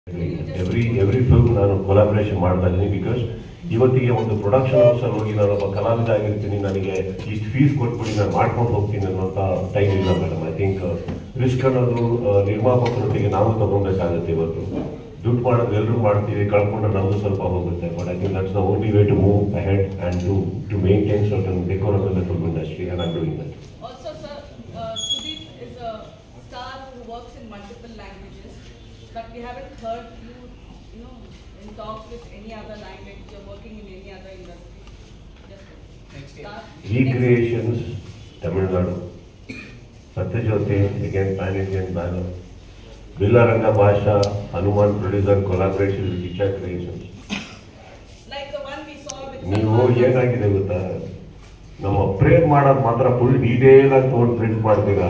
Every every film ನಾನು collaboration ಮಾಡ್ತಾ ಇದ್ದೀನಿ ಬಿಕಾಸ್ ಇವತ್ತಿಗೆ ಒಂದು ಪ್ರೊಡಕ್ಷನ್ ಹೌಸಲ್ಲಿ ಹೋಗಿ ನಾನು ಒಬ್ಬ ಕಲಾವಿದ ಆಗಿರ್ತೀನಿ ನನಗೆ ಇಷ್ಟು ಫೀಸ್ ಕೊಟ್ಬಿಡಿ ನಾನು ಮಾಡ್ಕೊಂಡು ಹೋಗ್ತೀನಿ ಅನ್ನೋಂಥ ಟೈಮ್ ಇಲ್ಲ ಮೇಡಮ್ ಐ ಥಿಂಕ್ ರಿಸ್ಕ್ ಅನ್ನೋದು ಆ, ನಿರ್ಮಾಪಕರೊಟ್ಟಿಗೆ ನಾವು ತಗೊಬೇಕಾಗುತ್ತೆ ಇವತ್ತು ದುಡ್ಡು ಮಾಡೋದು ಎಲ್ಲರೂ ಮಾಡ್ತೀವಿ ಕಳ್ಕೊಂಡ್ರೆ ನಮಗೂ ಸ್ವಲ್ಪ ಹೋಗುತ್ತೆ but I think that's the only way to move ahead and to to maintain certain decorum in the film industry and I'm doing that Also, sir, uh, Sudeep is a star who works in multiple languages, but we haven't heard you, you know, in talks with any other language. You're working in any other industry. Just Next year. start. recreations Tamil Nadu Sathyajyothi again pan Indian banner Billaranga Bhasha Hanuman producer collaboration with ಇಚಾ creations Like the one we saw with. ನೀವು Salman. ಏನಾಗಿದೆ ಗೊತ್ತಾ ನಮ್ಮ ಪ್ರೇಮ್ ಮಾಡೋದು ಮಾತ್ರ full detail ಆಗಿ ತೊಗೊಂಡು print ಮಾಡ್ತೀರಾ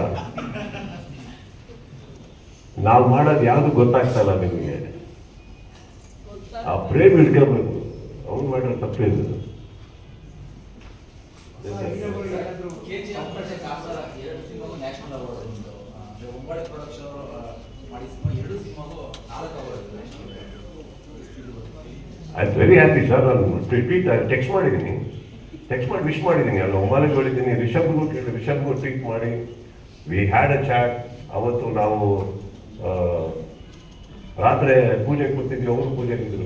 ನಾವು ಮಾಡೋದು ಯಾವುದು ಗೊತ್ತಾಗ್ತಾ ಇಲ್ಲ ನಿಮಗೆ ಆ ಪ್ರೇಮ್ ಹಿಡ್ಕೋಬೇಕು ಅವ್ನು ಮಾಡಿರೋ ತಪ್ಪೇನು KGF project after ಎರಡು ಸಿನಿಮಾಗೂ ನ್ಯಾಷನಲ್ ಅವಾರ್ಡ್ ಬಂತು ಒಂಬಳೆ ಪ್ರೊಡಕ್ಷನ್ ಅವರು ಮಾಡಿ ಸಿನಿಮಾ ಎರಡು ಸಿನಿಮಾಗೂ ನಾಲ್ಕು award I very happy sir ನಾನು ಟ್ವೀಟ್ ಟೆಕ್ಸ್ಟ್ ಮಾಡಿದ್ದೀನಿ ಟೆಕ್ಸ್ಟ್ ಮಾಡಿ ವಿಶ್ ಮಾಡಿದ್ದೀನಿ ಅಲ್ಲಿ ಒಮ್ಮಾಲಿಗೆ ಹೇಳಿದ್ದೀನಿ ರಿಷಬ್ಗೂ ಕೇಳಿ ರಿಷಬ್ಗೂ ಟ್ವೀಟ್ ಮಾಡಿ ವಿ ಹ್ಯಾಡ್ ಅ ಚಾಟ್ ಅವತ್ತು ನಾವು ಆ, ರಾತ್ರಿ ಪೂಜೆಗೆ ಕೂತಿದ್ವಿ ಅವರು ಪೂಜೆಗೆ ಇದ್ರು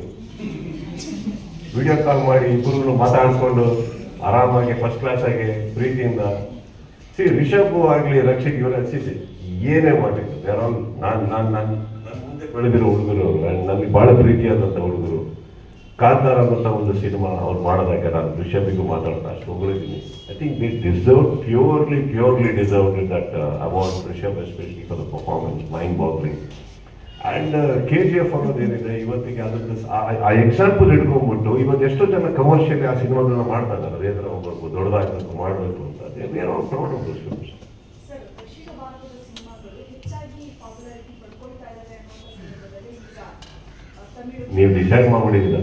ವಿಡಿಯೋ ಕಾಲ್ ಮಾಡಿ ಇಬ್ಬರು ಮಾತಾಡಿಸ್ಕೊಂಡು ಆರಾಮಾಗಿ ಫಸ್ಟ್ ಕ್ಲಾಸ್ ಆಗಿ ಪ್ರೀತಿಯಿಂದ ಸಿ ರಿಷಬ್ ಆಗಲಿ ರಕ್ಷಿತ್ ಇವರ ಸಿ ಏನೇ ಮಾಡಿದ್ರು ಯಾರು ನಾನು ನಾನು ನಾನು ನನ್ನ ಮುಂದೆ ಬೆಳೆದಿರೋ ಹುಡುಗರು ನನಗೆ ಭಾಳ ಪ್ರೀತಿಯಾದಂಥ ಹುಡುಗರು ಕಾಂತಾರ ಅನ್ನೋಂಥ ಒಂದು ಸಿನಿಮಾ ಅವ್ರು ಮಾಡೋದಾಗ ನಾನು ರಿಷಬಿಗೂ ಮಾತಾಡ್ತಾ ಅಷ್ಟು ಹೊಗಳಿದ್ದೀನಿ I think they deserve purely purely deserve that award Rishab especially for the performance mind boggling and K G F ಅನ್ನೋದೇನಿದೆ ಇವತ್ತಿಗೆ ಅದಕ್ಕೆ ಸ- ಆ- ಆ ಎಕ್ಸಾಂಪಲ್ ಇಟ್ಕೊಂಡ್ಬಿಟ್ಟು ಇವತ್ತು ಎಷ್ಟೋ ಜನ ಕಮರ್ಷಿಯಲಿ ಆ ಸಿನಿಮಾಗಳನ್ನ ಮಾಡ್ತಾ ಇದ್ದಾರೆ ಅದೇ ಥರ ಒಬ್ಬರು ದೊಡ್ಡದಾಗಬೇಕು ಮಾಡಬೇಕು ಅಂತ ಏನೋ proud of those films sir ದಕ್ಷಿಣ ಭಾರತದ ಸಿನಿಮಾಗಳು ಹೆಚ್ಚಾಗಿ ಪಾಪ್ಯುಲಾರಿಟಿ ಪಡ್ಕೊಳ್ತಾ ಇದ್ದಾರೆ ಅನ್ನೋ ಸಂದರ್ಭದಲ್ಲಿ ಈಗ ಆ, ತಮಿಳು ನೀವು ಡಿಸೈಡ್ ಮಾಡ್ಬಿಟ್ಟಿದ್ದೀರ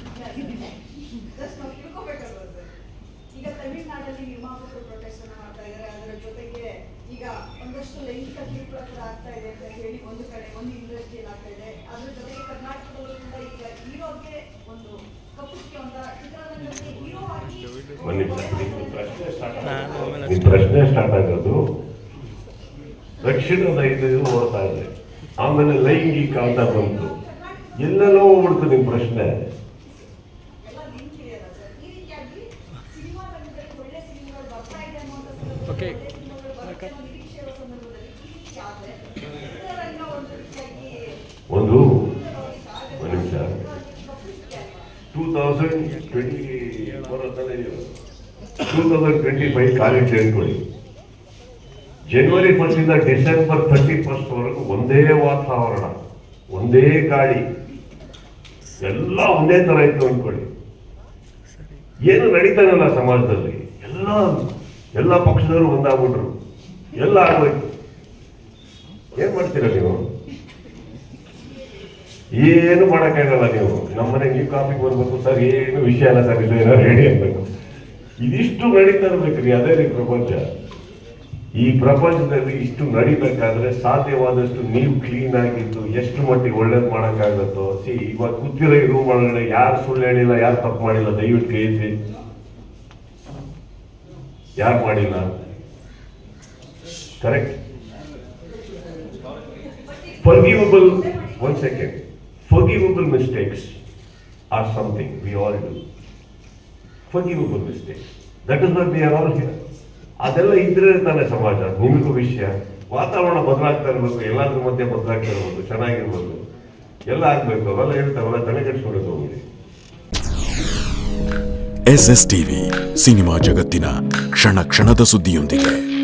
ಜಸ್ಟ್ ನಾವು ತಿಳ್ಕೊಬೇಕಲ್ವ ಸರ್ ಈಗ ತಮಿಳ್ನಾಡಲ್ಲಿ ನಿರ್ಮಾಪಕರು ಪ್ರೊಟೆಸ್ಟ್ ಅನ್ನ ಮಾಡ್ತಾ ಇದ್ದಾರೆ ಅದರ ಜೊತೆಗೆ ಈಗ ಒಂದಷ್ಟು ಲೈಂಗಿಕ ಕಿರುಕುಳ ಕೂಡ ಆಗ್ತಾ ಇದೆ ಅಂತ ಹೇಳಿ ಒಂದು ಕಡೆ ಒಂದು ಇಂಡಸ್ಟ್ರಿಯಲ್ಲಿ ಆಗ್ತಾ ಇದೆ ಅದ್ರ ಜೊತೆಗೆ ಕರ್ನಾಟಕದಲ್ಲೂ ಕೂಡ ಈಗ ಹೀರೋಗೆ ಒಂದು ಕಪ್ಪುಕ್ಕೆ ಒಂದ ಚಿತ್ರರಂಗಕ್ಕೆ ಹೀರೋ ಆಗಿ ಒಂದು ನಿಮಿಷ ನಿಮ್ಮ ಪ್ರಶ್ನೆ ಸ್ಟಾರ್ಟ್ ನಿಮ್ಮ ಪ್ರಶ್ನೆ ಸ್ಟಾರ್ಟ್ ಆಗೋದು ದಕ್ಷಿಣದ ಇದು ಓಡ್ತಾ ಇದೆ ಆಮೇಲೆ ಲೈಂಗಿಕ ಅಂತ ಬಂತು ಎಲ್ಲೆಲ್ಲೋ ಹೋಗ್ಬಿಡ್ತು ನಿಮ್ಮ ಪ್ರಶ್ನೆ ಎಲ್ಲ ಲಿಂಕ್ ಇದೆಯಲ್ಲ ಸರ್ ಈ ರೀತಿಯಾಗಿ ಸಿನಿಮಾ ರಂಗದಲ್ಲಿ ಒಳ್ಳೆ ಸಿನಿಮಾಗಳು ಬರ್ತಾ ಇದೆ ಅನ್ನುವಂಥ ಸಂದರ್ಭದಲ್ಲಿ Okay. ಒಳ್ಳೆ ಸಿನಿಮಾಗಳು ಬರುತ್ತೆ ಅನ್ನೋ ನಿರೀಕ್ಷೆ ಇರೋ ಸಂದರ್ಭದಲ್ಲಿ ಈ ರೀತಿ ಆದ್ರೆ ಚಿತ್ರರಂಗ ಒಂದು ರೀತಿಯಾಗಿ ಒಂದು ಆಗಲ್ಲ. ಒಂದು ನಿಮಿಷ publicity ಅಲ್ವಾ? Two thousand twenty four two thousand twenty five college ಹೇಳ್ಕೊಳ್ಳಿ ಜನವರಿ ಫಸ್ಟಿಂದ ಡಿಸೆಂಬರ್ ಥರ್ಟಿ ಫಸ್ಟ್ ವರೆಗೂ ಒಂದೇ ವಾತಾವರಣ ಒಂದೇ ಗಾಳಿ ಎಲ್ಲ ಒಂದೇ ತರ ಇತ್ತು ಅನ್ಕೊಳ್ಳಿ ಏನು ನಡೀತಾನಲ್ಲ ಸಮಾಜದಲ್ಲಿ ಎಲ್ಲ ಎಲ್ಲ ಪಕ್ಷದವರು ಒಂದಾಗ್ಬಿಟ್ರು ಎಲ್ಲ ಆಗೋಯ್ತು ಏನ್ ಮಾಡ್ತೀರಾ ನೀವು ಏನು ಮಾಡೋಕ್ಕಾಗಲ್ಲ ನೀವು ನಮ್ಮ ಮನೆಗೆ ನೀವು ಕಾಫಿಗೆ ಬರ್ಬೇಕು ಸರ್ ಏನು ವಿಷಯ ಅಲ್ಲ ಸರ್ ಇದು ಏನೋ ರೆಡಿ ಅನ್ಬೇಕು ಇದಿಷ್ಟು ನಡೀತಾ ಇರ್ಬೇಕ್ರಿ ಅದೇ ರೀ ಪ್ರಪಂಚ ಈ ಪ್ರಪಂಚದಲ್ಲಿ ಇಷ್ಟು ನಡಿಬೇಕಾದ್ರೆ ಸಾಧ್ಯವಾದಷ್ಟು ನೀವು ಕ್ಲೀನ್ ಆಗಿದ್ದು ಎಷ್ಟು ಮಟ್ಟಿಗೆ ಒಳ್ಳೇದು ಮಾಡೋಕ್ಕಾಗತ್ತೋ ಸಿ ಇವಾಗ ಕೂತಿರೋ ಈ ರೂಮ್ ಒಳಗಡೆ ಯಾರು ಸುಳ್ಳು ಹೇಳಿಲ್ಲ ಯಾರು ತಪ್ಪು ಮಾಡಿಲ್ಲ ದಯವಿಟ್ಟು ಕೈ ಎತ್ತಿ ಯಾರು ಮಾಡಿಲ್ಲ correct forgivable, one second, forgivable mistakes are something we all do. Forgivable mistakes. That is why we are all here. ಅದೆಲ್ಲ ಇದ್ರೆ ತಾನೇ ಸಮಾಜ ನಿಮಗೂ ವಿಷಯ ವಾತಾವರಣ ಬದಲಾಗ್ತಾ ಇರ್ಬೇಕು ಎಲ್ಲಾದ್ರ ಮಧ್ಯೆ ಬದಲಾಗ್ತಾ ಇರ್ಬೇಕು ಚೆನ್ನಾಗಿರ್ಬೇಕು ಎಲ್ಲ ಆಗ್ಬೇಕು ಅವೆಲ್ಲ ಇರ್ತಾವಲ್ಲ ತಲೆ ಕೆಡಿಸ್ಕೊಂಡು ಹೋಗ್ಬಿಡಿ ಎಸ್ ಎಸ್ ಟಿವಿ ಸಿನಿಮಾ ಜಗತ್ತಿನ ಕ್ಷಣ ಕ್ಷಣದ ಸುದ್ದಿಯೊಂದಿಗೆ